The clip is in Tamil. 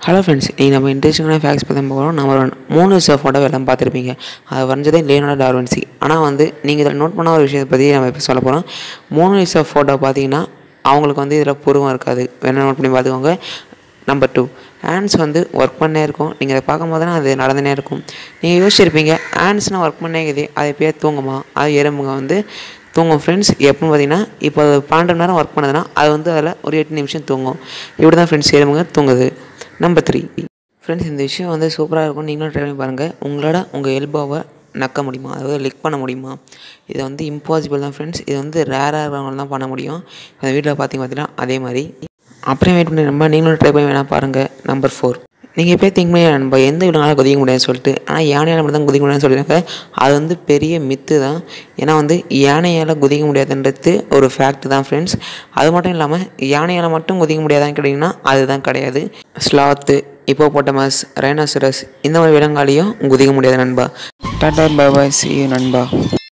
ஹலோ ஃப்ரெண்ட்ஸ் நீங்கள் நம்ம இன்ட்ரெஸ்டிங்கான ஃபேக்ட்ஸ் பற்றி போகிறோம் நம்ம ஒரு மூணு விஷயம் ஃபோட்டோ எல்லாம் பார்த்துருப்பீங்க அது வரைஞ்சதே லியோனார்டோ டார்வின்சி ஆனால் வந்து நீங்கள் இதில் நோட் பண்ண ஒரு விஷயத்தை பற்றி நம்ம இப்போ சொல்ல போகிறோம் மூணு விஷயம் ஃபோட்டோ பார்த்தீங்கன்னா அவங்களுக்கு வந்து இதில் பூர்வம் இருக்காது வேணா நோட் பண்ணி பார்த்துக்கோங்க நம்பர் டூ ஹேண்ட்ஸ் வந்து ஒர்க் பண்ணே இருக்கும் நீங்கள் அதை பார்க்கும்போது தான் அது நடந்துனே இருக்கும் நீங்கள் யோசிச்சிருப்பீங்க ஹேண்ட்ஸ்னால் ஒர்க் பண்ணே இருக்குது அது பேர் தூங்குமா அது எறும்புங்க வந்து தூங்கும் ஃப்ரெண்ட்ஸ் எப்போன்னு பார்த்தீங்கன்னா இப்போ அது பன்னெண்டு மணி நேரம் ஒர்க் பண்ணுதுன்னா அது வந்து அதில் ஒரு எட்டு நிமிஷம் தூங்கும் இப்படி தான் ஃப்ரெண்ட்ஸ் எறும்புங்க தூங்குது நம்பர் த்ரீ ஃப்ரெண்ட்ஸ் இந்த விஷயம் வந்து சூப்பராக இருக்கும் நீங்களும் ட்ரை பண்ணி பாருங்கள் உங்களோட உங்கள் எல்போவை நக்க முடியுமா அதாவது லிக் பண்ண முடியுமா இது வந்து இம்பாசிபிள் தான் ஃப்ரெண்ட்ஸ் இது வந்து ரேராக இருக்கிறவங்க தான் பண்ண முடியும் அந்த வீட்டில் பார்த்தீங்க பார்த்தீங்கன்னா அதே மாதிரி அப்புறம் வெயிட் பண்ணி நம்ப நீங்களும் ட்ரை பண்ணி வேணால் பாருங்கள் நம்பர் ஃபோர் நீங்கள் எப்போ திங்க் பண்ணி நம்ம எந்த விலங்கால குதிக்க முடியாதுன்னு சொல்லிட்டு ஆனால் யானையால் மட்டும் தான் குதிக்க முடியாதுன்னு சொல்லியிருக்காங்க அது வந்து பெரிய மித்து தான் ஏன்னா வந்து யானையால் குதிக்க முடியாதுன்றது ஒரு ஃபேக்ட் தான் ஃப்ரெண்ட்ஸ் அது மட்டும் இல்லாமல் யானையால் மட்டும் குதிக்க முடியாதான்னு கேட்டிங்கன்னா அதுதான் கிடையாது ஸ்லாத்து இப்போபோட்டமஸ் ரைனோசரஸ் இந்த மாதிரி விலங்காலையும் குதிக்க முடியாது நண்பா டாட்டா பாபாய் சி நண்பா